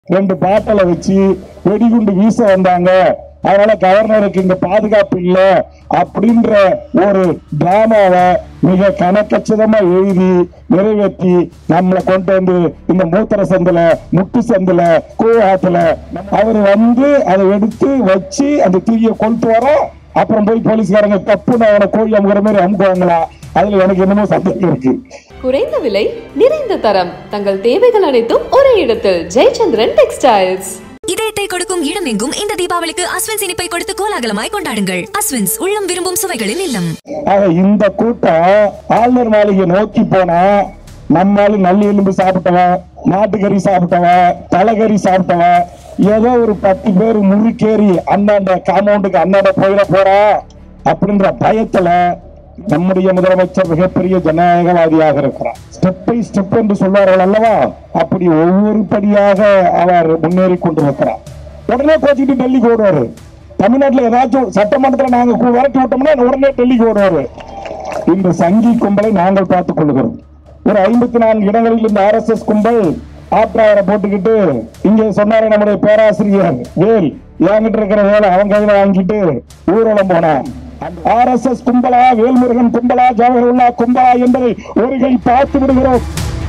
ரெண்டு பாட்டலை வச்சு வெடிகுண்டு வீச வந்தாங்க அதனால கவர்னருக்கு இங்க பாதுகாப்பு இல்ல அப்படின்ற ஒரு டிராமாவை மிக கணக்கச்சிதமா எழுதி நிறைவேற்றி நம்மளை கொண்டு வந்து இந்த மூத்திர சந்தில முட்டு சந்தில கூவாத்துல அவர் வந்து அதை எடுத்து வச்சு அந்த தீயை கொண்டு வர அப்புறம் போய் போலீஸ்காரங்க தப்புன்னு அவனை கோழி அமுகிற மாதிரி அமுக்குவாங்களா அதுல எனக்கு என்னமோ சந்தேகம் இருக்கு குறைந்த விலை நிறைந்த தரம் தங்கள் தேவைகள் அனைத்தும் ஒரே இடத்தில் ஜெயச்சந்திரன் டெக்ஸ்டைல்ஸ் இதயத்தை கொடுக்கும் இடமெங்கும் இந்த தீபாவளிக்கு அஸ்வின்ஸ் இனிப்பை கொடுத்து கோலாகலமாய் கொண்டாடுங்கள் அஸ்வின்ஸ் உள்ளம் விரும்பும் சுவைகளின் இல்லம் ஆக இந்த கூட்டம் ஆளுநர் மாளிகை நோக்கி போனா நம்மால நல்லி எலும்பு சாப்பிட்டவன் மாட்டுக்கறி சாப்பிட்டவன் தலைக்கறி சாப்பிட்டவன் ஏதோ ஒரு பத்து பேர் முறுக்கேறி அண்ணாண்ட காம்பவுண்டுக்கு அண்ணாண்ட போயிட போறா அப்படின்ற பயத்துல நம்முடைய முதலமைச்சர் மிகப்பெரிய ஜனநாயகவாதியாக இருக்கிறார் ஸ்டெப் பை ஸ்டெப் என்று சொல்வார்கள் அல்லவா அப்படி ஒவ்வொரு படியாக அவர் முன்னேறி கொண்டிருக்கிறார் உடனே கோச்சிட்டு டெல்லிக்கு ஓடுவாரு தமிழ்நாட்டுல ஏதாச்சும் சட்டமன்றத்துல நாங்க கு- விரட்டி விட்டோம்னா உடனே டெல்லிக்கு ஓடுவாரு இந்த சங்கி கும்பலை நாங்கள் பார்த்துக் கொள்கிறோம் ஒரு ஐம்பத்தி நான்கு இடங்களில் இந்த ஆர்எஸ்எஸ் கும்பல் ஆப்டாவரை போட்டுக்கிட்டு இங்கே சொன்னாரு நம்முடைய பேராசிரியர் வேல் என்கிட்ட இருக்கிற வேலை அவங்க கையில வாங்கிட்டு ஊர்வலம் போனான் ஆர்எஸ்எஸ் கும்பலா வேல்முருகன் கும்பலா ஜவஹர்லா கும்பலா என்பதை ஒரு கை பார்த்து விடுகிறோம்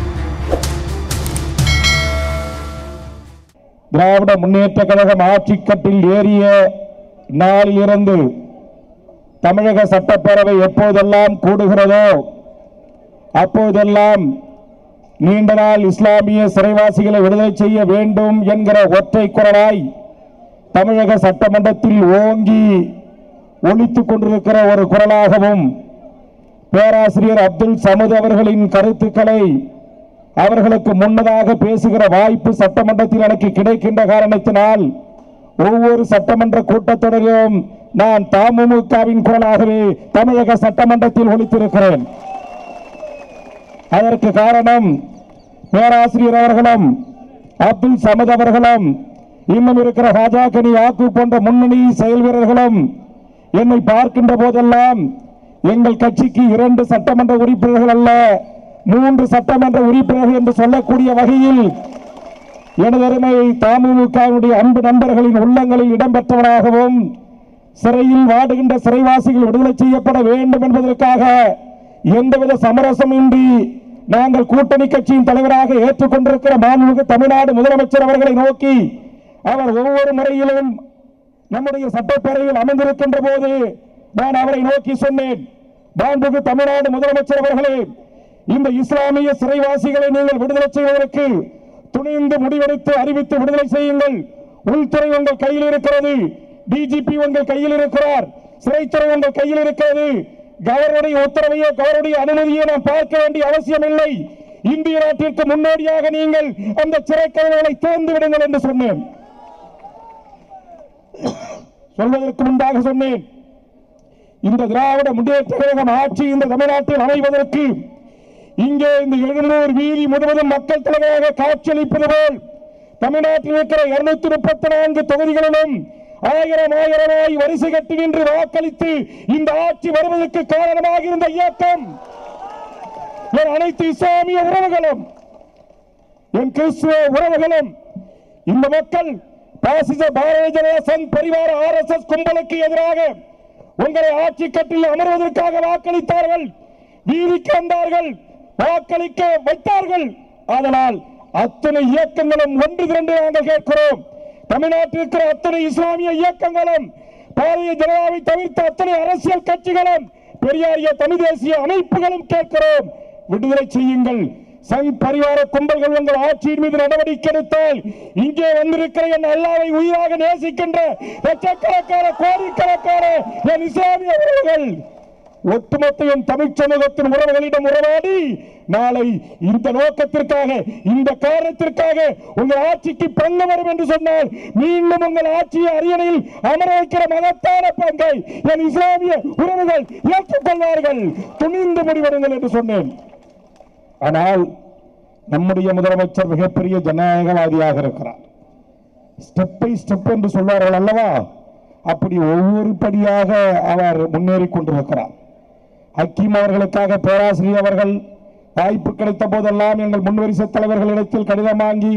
திராவிட முன்னேற்ற கழகம் ஆட்சி கட்டில் ஏறிய நாளிலிருந்து தமிழக சட்டப்பேரவை எப்போதெல்லாம் கூடுகிறதோ அப்போதெல்லாம் நீண்ட நாள் இஸ்லாமிய சிறைவாசிகளை விடுதலை செய்ய வேண்டும் என்கிற ஒற்றை குரலாய் தமிழக சட்டமன்றத்தில் ஓங்கி ஒலித்துக் கொண்டிருக்கிற ஒரு குரலாகவும் பேராசிரியர் அப்துல் சமது அவர்களின் கருத்துக்களை அவர்களுக்கு முன்னதாக பேசுகிற வாய்ப்பு சட்டமன்றத்தில் எனக்கு கிடைக்கின்ற காரணத்தினால் ஒவ்வொரு சட்டமன்ற கூட்டத்தொடரிலும் நான் தமுமுகவின் குரலாகவே தமிழக சட்டமன்றத்தில் ஒலித்திருக்கிறேன் அதற்கு காரணம் பேராசிரியர் அவர்களும் அப்துல் சமத் அவர்களும் இன்னும் இருக்கிற ஹாஜாகனி யாக்கு போன்ற முன்னணி செயல் வீரர்களும் என்னை பார்க்கின்ற போதெல்லாம் எங்கள் கட்சிக்கு இரண்டு சட்டமன்ற உறுப்பினர்கள் அல்ல மூன்று சட்டமன்ற உறுப்பினர்கள் என்று சொல்லக்கூடிய வகையில் எனது அருமை தமுமுகவினுடைய அன்பு நண்பர்களின் உள்ளங்களில் இடம்பெற்றவனாகவும் சிறையில் வாடுகின்ற சிறைவாசிகள் விடுதலை செய்யப்பட வேண்டும் என்பதற்காக எந்தவித சமரசமின்றி நாங்கள் கூட்டணி கட்சியின் தலைவராக ஏற்றுக்கொண்டிருக்கிற மாண்புமிகு தமிழ்நாடு முதலமைச்சர் அவர்களை நோக்கி அவர் ஒவ்வொரு முறையிலும் நம்முடைய சட்டப்பேரவையில் அமர்ந்திருக்கின்ற போது நான் அவரை நோக்கி சொன்னேன் மாண்புமிகு தமிழ்நாடு முதலமைச்சர் அவர்களே இந்த இஸ்லாமிய சிறைவாசிகளை நீங்கள் விடுதலை செய்வதற்கு துணிந்து முடிவெடுத்து அறிவித்து விடுதலை செய்யுங்கள் உள்துறை உங்கள் கையில் இருக்கிறது டிஜிபி உங்கள் கையில் இருக்கிறார் சிறைத்துறை உங்கள் கையில் இருக்கிறது கவர்னருடைய உத்தரவையோ கவர்னருடைய அனுமதியை நாம் பார்க்க வேண்டிய அவசியம் இல்லை இந்திய நாட்டிற்கு முன்னோடியாக நீங்கள் அந்த சிறை கதவுகளை திறந்து விடுங்கள் என்று சொன்னேன் சொல்வதற்கு முன்பாக சொன்னேன் இந்த திராவிட முன்னேற்ற கழகம் ஆட்சி இந்த தமிழ்நாட்டில் அமைவதற்கு இங்கே இந்த எழுநூறு வீதி முழுவதும் மக்கள் தலைவராக காட்சியளிப்பது போல் தமிழ்நாட்டில் இருக்கிற இருநூத்தி முப்பத்தி நான்கு தொகுதிகளிலும் ஆயிரம் ஆயிரமாய் வரிசை கட்டி நின்று வாக்களித்து இந்த ஆட்சி வருவதற்கு காரணமாக இருந்த இயக்கம் என் அனைத்து இஸ்லாமிய உறவுகளும் என் கிறிஸ்துவ உறவுகளும் இந்த மக்கள் பாசிச பாரதிய ஜனதா சங் பரிவார ஆர் எஸ் எஸ் கும்பலுக்கு எதிராக உங்களை ஆட்சி கட்டில் அமர்வதற்காக வாக்களித்தார்கள் வீதிக்கு வந்தார்கள் வாக்களிக்க வைத்தார்கள் அதனால் அத்தனை இயக்கங்களும் ஒன்று திரண்டு நாங்கள் கேட்கிறோம் தமிழ்நாட்டில் இருக்கிற அத்தனை இஸ்லாமிய இயக்கங்களும் பாரதிய ஜனதாவை தவிர்த்த அத்தனை அரசியல் கட்சிகளும் பெரியாரிய தமிழ் தேசிய அமைப்புகளும் கேட்கிறோம் விடுதலை செய்யுங்கள் சங் பரிவார கும்பல்கள் உங்கள் ஆட்சியின் மீது நடவடிக்கை எடுத்தால் இங்கே வந்திருக்கிற என் அல்லாவை உயிராக நேசிக்கின்ற லட்சக்கணக்கான கோடிக்கணக்கான என் இஸ்லாமிய உறவுகள் ஒட்டுமொத்த என் தமிழ் சமூகத்தின் உறவுகளிடம் உறவாடி நாளை இந்த நோக்கத்திற்காக இந்த காரணத்திற்காக உங்கள் ஆட்சிக்கு பங்கு வரும் என்று சொன்னால் மீண்டும் உங்கள் ஆட்சியை அரியணையில் அமர வைக்கிற மகத்தான பங்கை என் இஸ்லாமிய உறவுகள் ஏற்றுக்கொள்வார்கள் துணிந்து முடிவெடுங்கள் என்று சொன்னேன் ஆனால் நம்முடைய முதலமைச்சர் மிகப்பெரிய ஜனநாயகவாதியாக இருக்கிறார் ஸ்டெப் பை ஸ்டெப் என்று சொல்வார்கள் அல்லவா அப்படி ஒவ்வொரு படியாக அவர் முன்னேறி கொண்டிருக்கிறார் ஹக்கீம் அவர்களுக்காக பேராசிரியர் அவர்கள் வாய்ப்பு கிடைத்த போதெல்லாம் எங்கள் முன்வரிசை தலைவர்களிடத்தில் கடிதம் வாங்கி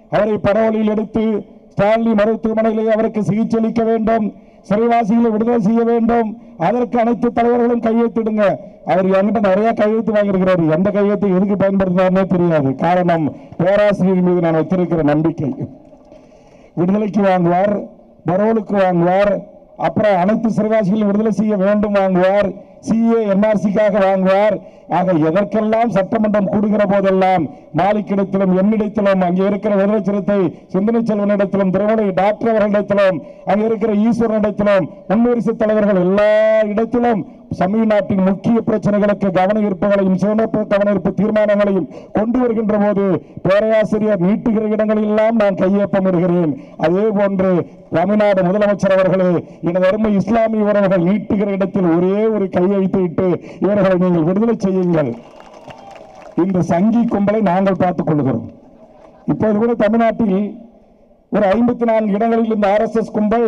அவரை பரவலில் எடுத்து ஸ்டான்லி மருத்துவமனையிலே அவருக்கு சிகிச்சை அளிக்க வேண்டும் சிறைவாசிகளை விடுதலை செய்ய வேண்டும் அதற்கு அனைத்து தலைவர்களும் கையெழுத்திடுங்க அவர் என்கிட்ட நிறைய கையெழுத்து வாங்கியிருக்கிறாரு எந்த கையெழுத்து எதுக்கு பயன்படுத்துறாருன்னே தெரியாது காரணம் பேராசிரியர் மீது நான் வைத்திருக்கிற நம்பிக்கை விடுதலைக்கு வாங்குவார் பரோலுக்கு வாங்குவார் அப்புறம் அனைத்து சிறைவாசிகளையும் விடுதலை செய்ய வேண்டும் வாங்குவார் சிஏ என்ஆர்சிக்காக வாங்குவார் ஆக எதற்கெல்லாம் சட்டமன்றம் கூடுகிற போதெல்லாம் மாலிக்கிடத்திலும் என்னிடத்திலும் அங்கே இருக்கிற விடுதலை சிறுத்தை சிந்தனை செல்வனிடத்திலும் திருமலை டாக்டர் அவர்களிடத்திலும் அங்கே இருக்கிற ஈஸ்வரனிடத்திலும் முன்வரிசை தலைவர்கள் எல்லா இடத்திலும் தமிழ்நாட்டின் முக்கிய பிரச்சனைகளுக்கு கவன ஈர்ப்புகளையும் சிறப்பு கவன ஈர்ப்பு தீர்மானங்களையும் கொண்டு வருகின்ற போது பேராசிரியர் நீட்டுகிற இடங்களில் எல்லாம் நான் கையொப்பமிடுகிறேன் அதே போன்று தமிழ்நாடு முதலமைச்சர் அவர்களே எனது அருமை இஸ்லாமிய உறவுகள் நீட்டுகிற இடத்தில் ஒரே ஒரு கையெழுத்து இட்டு இவர்களை நீங்கள் விடுதலை செய்யுங்கள் இந்த சங்கி கும்பலை நாங்கள் பார்த்துக் கொள்கிறோம் இப்போது கூட தமிழ்நாட்டில் ஒரு ஐம்பத்தி நான்கு இடங்களில் இந்த ஆர்எஸ்எஸ் கும்பல்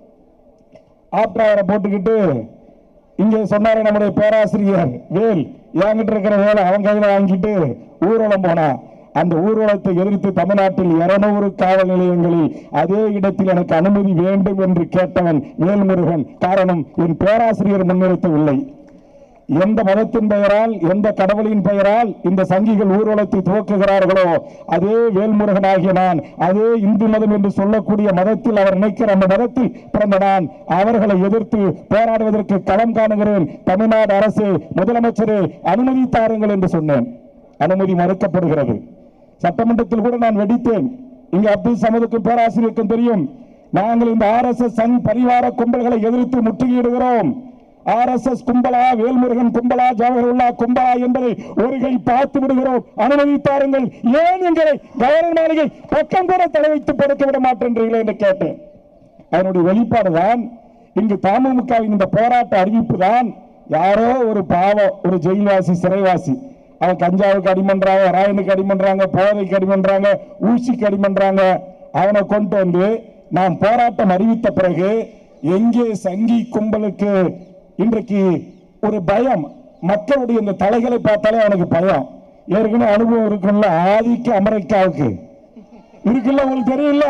ஆப்டாவரை போட்டுக்கிட்டு இங்கே சொன்னாரு நம்முடைய பேராசிரியர் வேல் என்கிட்ட இருக்கிற வேலை அவன் கையில வாங்கிட்டு ஊர்வலம் போனா அந்த ஊர்வலத்தை எதிர்த்து தமிழ்நாட்டில் இருநூறு காவல் நிலையங்களில் அதே இடத்தில் எனக்கு அனுமதி வேண்டும் என்று கேட்டவன் வேல்முருகன் காரணம் என் பேராசிரியர் முன்னிறுத்தவில்லை எந்த மதத்தின் பெயரால் எந்த கடவுளின் பெயரால் இந்த சங்கிகள் ஊர்வலத்தை துவக்குகிறார்களோ அதே வேல்முருகனாகிய நான் அதே இந்து மதம் என்று சொல்லக்கூடிய மதத்தில் அவர் நினைக்கிற அந்த மதத்தில் பிறந்த நான் அவர்களை எதிர்த்து போராடுவதற்கு களம் காணுகிறேன் தமிழ்நாடு அரசு முதலமைச்சரே அனுமதி தாருங்கள் என்று சொன்னேன் அனுமதி மறுக்கப்படுகிறது சட்டமன்றத்தில் கூட நான் வெடித்தேன் இங்க அப்துல் சமதுக்கும் பேராசிரியருக்கும் தெரியும் நாங்கள் இந்த ஆர்எஸ்எஸ் சங் பரிவார கும்பல்களை எதிர்த்து முற்றுகையிடுகிறோம் ஆர்எஸ்எஸ் கும்பலா வேல்முருகன் கும்பலா ஜவஹர்லா கும்பலா என்பதை ஒரு கை பார்த்து விடுகிறோம் அனுமதி தாருங்கள் ஏன் எங்களை கவர்னர் மாளிகை பக்கம் கூட தலை வைத்து படுக்க விட மாட்டேன்றீங்களே என்று கேட்டேன் அதனுடைய வெளிப்பாடுதான் இங்கு தமுகவின் இந்த போராட்ட அறிவிப்பு தான் யாரோ ஒரு பாவம் ஒரு ஜெயில்வாசி சிறைவாசி அவன் கஞ்சாவுக்கு அடிமன்றாங்க ராயனுக்கு அடிமன்றாங்க போதைக்கு அடிமன்றாங்க ஊசிக்கு அடிமன்றாங்க அவனை கொண்டு வந்து நாம் போராட்டம் அறிவித்த பிறகு எங்கே சங்கி கும்பலுக்கு இன்றைக்கு ஒரு பயம் மக்களுடைய இந்த தலைகளை பார்த்தாலே அவனுக்கு பயம் ஏற்கனவே அனுபவம் இருக்குல்ல ஆதிக்க அமெரிக்காவுக்கு இருக்குல்ல உங்களுக்கு தெரியல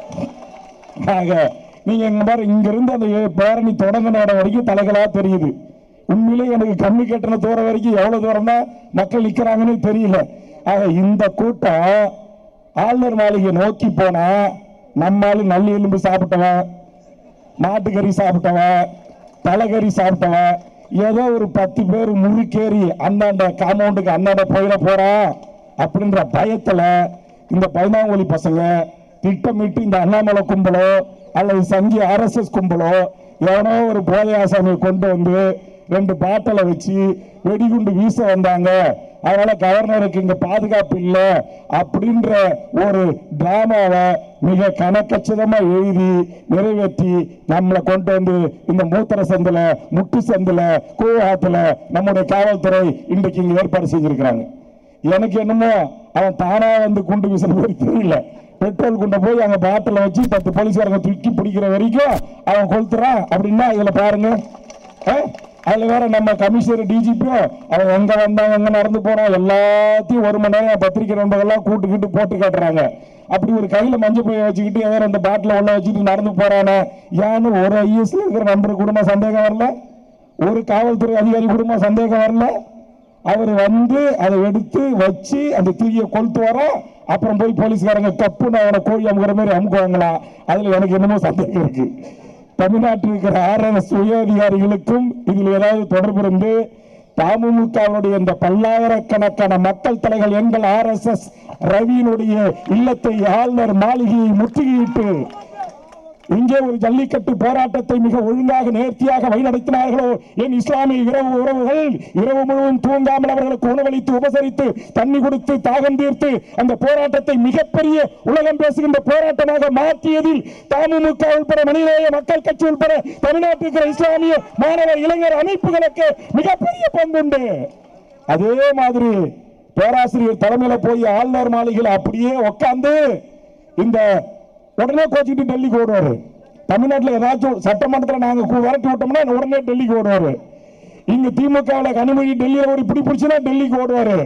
ஆக நீங்க இங்க பாரு இங்க இருந்து அந்த ஏ- பேரணி தொடங்கின இடம் வரைக்கும் தலைகளா தெரியுது உண்மையிலே எனக்கு கண்ணு கெட்டின தூரம் வரைக்கும் எவ்வளவு தூரம் தான் மக்கள் நிக்கிறாங்கன்னு தெரியல ஆக இந்த கூட்டம் ஆளுநர் மாளிகை நோக்கி போனா நம்மால நல்லி எலும்பு சாப்பிட்டவன் மாட்டுக்கறி சாப்பிட்டவன் தலைக்கறி சாப்பிட்டவன் ஏதோ ஒரு பத்து பேர் முறுக்கேறி அந்தாண்ட காம்பவுண்டுக்கு அந்தாண்ட போயிட போறான் அப்படின்ற பயத்துல இந்த பயனாங்கொலி பசங்க திட்டமிட்டு இந்த அண்ணாமலை கும்பலோ அல்லது சங்கி ஆர்எஸ்எஸ் கும்பலோ எவனோ ஒரு போதை ஆசாமியை கொண்டு வந்து ரெண்டு பாட்டிலை வச்சு வெடிகுண்டு வீச வந்தாங்க அதனால கவர்னருக்கு இங்க பாதுகாப்பு இல்லை அப்படின்ற ஒரு டிராமாவை மிக கணக்கச்சிதமா எழுதி நிறைவேற்றி நம்மளை கொண்டு வந்து இந்த மூத்திர சந்தில முட்டு சந்தில கூவாத்துல நம்முடைய காவல்துறை இன்றைக்கு இங்க ஏற்பாடு செஞ்சிருக்கிறாங்க எனக்கு என்னமோ அவன் தானா வந்து குண்டு வீசுற மாதிரி தெரியல பெட்ரோல் குண்டை போய் அங்க பாட்டில வச்சு பத்து போலீஸ்காரங்க தூக்கி பிடிக்கிற வரைக்கும் அவன் கொளுத்துறான் அப்படின்னா இதுல பாருங்க அஹ், அதுல வேற நம்ம கமிஷனர் டிஜிபியும் அவன் எங்க வந்தான் எங்க நடந்து போனான் எல்லாத்தையும் ஒரு மணி நேரம் பத்திரிக்கை நண்பர்கள்லாம் கூட்டுக்கிட்டு போட்டு காட்டுறாங்க அப்படி ஒரு கையில மஞ்சள் போய் வச்சுக்கிட்டு ஏதோ அந்த பாட்டில உள்ள வச்சுட்டு நடந்து போறானே ஏன்னு ஒரு ஐஎஸ்ல இருக்கிற நண்பர் குடும்ப சந்தேகம் வரல ஒரு காவல்துறை அதிகாரி குடும்ப சந்தேகம் வரல அவர் வந்து அதை எடுத்து வச்சு அந்த தீயை கொளுத்து வரோம் அப்புறம் போய் போலீஸ்காரங்க கப்புன்னு அவனை கோழி அமுக்கிற மாதிரி அமுக்குவாங்களா அதுல எனக்கு என்னமோ சந்தேகம் இருக்கு தமிழ்நாட்டில் இருக்கிற ஆர்எஸ் உயர் அதிகாரிகளுக்கும் இதில் ஏதாவது தொடர்பு இருந்து தமுகவுடைய இந்த பல்லாயிரக்கணக்கான மக்கள் தலைகள் எங்கள் ஆர்எஸ்எஸ் ரவியினுடைய இல்லத்தை ஆளுநர் மாளிகையை முற்றுகையிட்டு இங்கே ஒரு ஜல்லிக்கட்டு போராட்டத்தை மிக ஒழுங்காக நேர்த்தியாக வழிநடத்தினார்களோ என் இஸ்லாமிய இரவு உறவுகள் இரவு முழுவதும் தூங்காமல் அவர்களுக்கு உணவளித்து உபசரித்து தண்ணி கொடுத்து தாகம் தீர்த்து அந்த போராட்டத்தை மிகப்பெரிய உலகம் பேசுகின்ற போராட்டமாக மாற்றியதில் தமுக உட்பட மனிதநேய மக்கள் கட்சி உட்பட தமிழ்நாட்டில் இருக்கிற இஸ்லாமிய மாணவர் இளைஞர் அமைப்புகளுக்கு மிகப்பெரிய பங்குண்டு அதே மாதிரி பேராசிரியர் தலைமையில போய் ஆளுநர் மாளிகையில் அப்படியே உட்கார்ந்து இந்த உடனே கோச்சிட்டு டெல்லிக்கு ஓடுவாரு தமிழ்நாட்டில் ஏதாச்சும் சட்டமன்றத்தில் நாங்க கு- விரட்டி விட்டோம்னா உடனே டெல்லிக்கு ஓடுவாரு இங்க திமுகவில் கனிமொழி டெல்லியில ஒரு பிடி பிடிச்சுன்னா டெல்லிக்கு ஓடுவாரு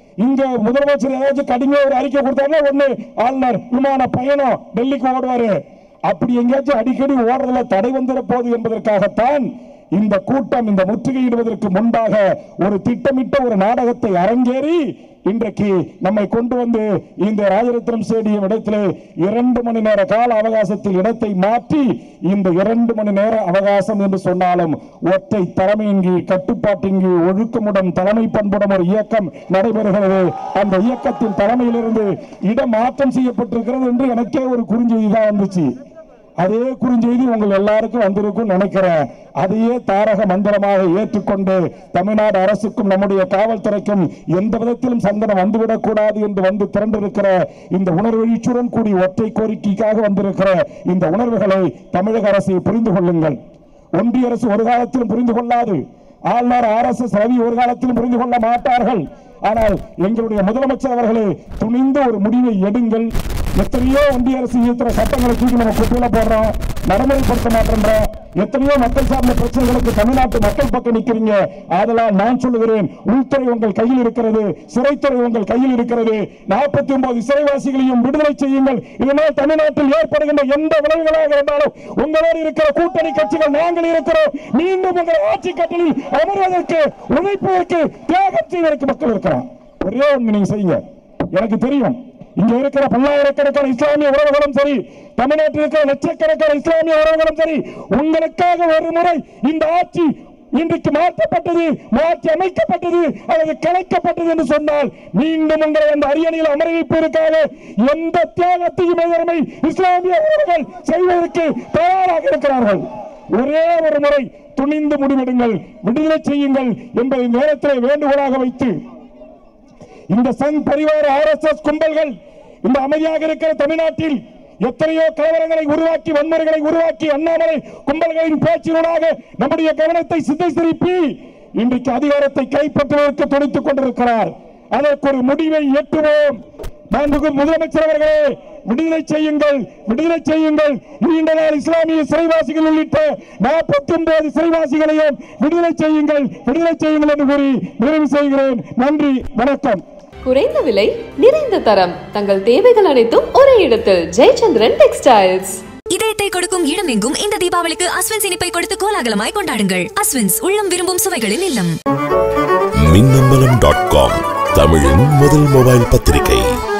இங்க முதலமைச்சர் ஏதாச்சும் கடுமையா ஒரு அறிக்கை கொடுத்தாருன்னா ஒண்ணு ஆளுநர் விமான பயணம் டெல்லிக்கு ஓடுவாரு அப்படி எங்கேயாச்சும் அடிக்கடி ஓடுறதுல தடை வந்துட போகுது என்பதற்காகத்தான் இந்த கூட்டம் இந்த முற்றுகையிடுவதற்கு முன்பாக ஒரு திட்டமிட்ட ஒரு நாடகத்தை அரங்கேறி இன்றைக்கு நம்மை கொண்டு வந்து இந்த ராஜரத்னம் ஸ்டேடியம் இடத்திலே இரண்டு மணி நேர கால அவகாசத்தில் இடத்தை மாற்றி இந்த இரண்டு மணி நேர அவகாசம் என்று சொன்னாலும் ஒற்றை தலைமையின் கீழ் கட்டுப்பாட்டின் கீழ் ஒழுக்கமுடன் தலைமை பண்புடன் ஒரு இயக்கம் நடைபெறுகிறது அந்த இயக்கத்தின் தலைமையிலிருந்து இடம் மாற்றம் செய்யப்பட்டிருக்கிறது என்று எனக்கே ஒரு குறுஞ்செய்தி தான் வந்துச்சு அதே குறுஞ்செய்தி உங்கள் எல்லாருக்கும் வந்திருக்கும் நினைக்கிறேன் அதையே தாரக மந்திரமாக ஏற்றுக்கொண்டு தமிழ்நாடு அரசுக்கும் நம்முடைய காவல்துறைக்கும் எந்த விதத்திலும் சந்தனம் வந்துவிடக் கூடாது என்று வந்து திரண்டிருக்கிற இந்த உணர்வெழுச்சுடன் கூடி ஒற்றை கோரிக்கைக்காக வந்திருக்கிற இந்த உணர்வுகளை தமிழக அரசை புரிந்து கொள்ளுங்கள் ஒன்றிய அரசு ஒரு காலத்திலும் புரிந்து கொள்ளாது ஆளுநர் ஆர் எஸ் எஸ் ரவி ஒரு காலத்திலும் புரிந்து கொள்ள மாட்டார்கள் ஆனால் எங்களுடைய முதலமைச்சர் அவர்களே துணிந்த ஒரு முடிவை எடுங்கள் எத்தனையோ ஒன்றிய அரசு இயக்கிற சட்டங்களை தூக்கி நம்ம குப்பையில போடுறோம் நடைமுறைப்படுத்த மாட்டேன்றோம் எத்தனையோ மக்கள் சார்ந்த பிரச்சனைகளுக்கு தமிழ்நாட்டு மக்கள் பக்கம் நிக்கிறீங்க அதெல்லாம் நான் சொல்லுகிறேன் உள்துறை உங்கள் கையில் இருக்கிறது சிறைத்துறை உங்கள் கையில் இருக்கிறது நாற்பத்தி ஒன்பது சிறைவாசிகளையும் விடுதலை செய்யுங்கள் இதனால் தமிழ்நாட்டில் ஏற்படுகின்ற எந்த விளைவுகளாக இருந்தாலும் உங்களோடு இருக்கிற கூட்டணி கட்சிகள் நாங்கள் இருக்கிறோம் மீண்டும் உங்கள் ஆட்சி கட்டளில் அமர்வதற்கு உழைப்பதற்கு தியாகம் செய்வதற்கு மக்கள் இருக்கிறோம் ஒரே ஒன்று நீங்க செய்யுங்க எனக்கு தெரியும் இங்க இருக்கிற பல்லாயிரக்கணக்கான இஸ்லாமிய உறவுகளும் சரி தமிழ்நாட்டில் இருக்கிற லட்சக்கணக்கான இஸ்லாமிய உறவுகளும் சரி உங்களுக்காக ஒரு முறை இந்த ஆட்சி இன்றைக்கு மாற்றப்பட்டது மாற்றி அமைக்கப்பட்டது அல்லது கலைக்கப்பட்டது என்று சொன்னால் மீண்டும் உங்களை அந்த அரியணையில் அமர வைப்பதற்காக எந்த தியாகத்தையும் எதிர்மை இஸ்லாமிய உறவுகள் செய்வதற்கு தயாராக இருக்கிறார்கள் ஒரே ஒரு முறை துணிந்து முடிவெடுங்கள் விடுதலை செய்யுங்கள் என்பதை நேரத்தில் வேண்டுகோளாக வைத்து இந்த சங் பரிவார ஆர்எஸ்எஸ் கும்பல்கள் இந்த அமைதியாக இருக்கிற தமிழ்நாட்டில் எத்தனையோ கலவரங்களை உருவாக்கி வன்முறைகளை உருவாக்கி அண்ணாமலை கும்பல்களின் பேச்சினூடாக நம்முடைய கவனத்தை சித்தை திருப்பி இன்றைக்கு அதிகாரத்தை கைப்பற்றுவதற்கு துணித்துக் கொண்டிருக்கிறார் அதற்கு ஒரு முடிவை எட்டுவோம் மாண்புமிகு முதலமைச்சர் அவர்களே விடுதலை செய்யுங்கள் விடுதலை செய்யுங்கள் நீண்ட நாள் இஸ்லாமிய சிறைவாசிகள் உள்ளிட்ட நாற்பத்தி ஒன்பது சிறைவாசிகளையும் விடுதலை செய்யுங்கள் விடுதலை செய்யுங்கள் என்று கூறி நிறைவு செய்கிறேன் நன்றி வணக்கம் குறைந்த விலை நிறைந்த தரம் தங்கள் தேவைகள் அனைத்தும் ஒரே இடத்தில் ஜெயச்சந்திரன் டெக்ஸ்டைல்ஸ் இதயத்தை கொடுக்கும் இடமெங்கும் இந்த தீபாவளிக்கு அஸ்வின்ஸ் இனிப்பை கொடுத்து கோலாகலமாய் கொண்டாடுங்கள் அஸ்வின்ஸ் உள்ளம் விரும்பும் சுவைகளின் இல்லம் மின்னம்பலம் டாட் காம் தமிழின் முதல் மொபைல் பத்திரிகை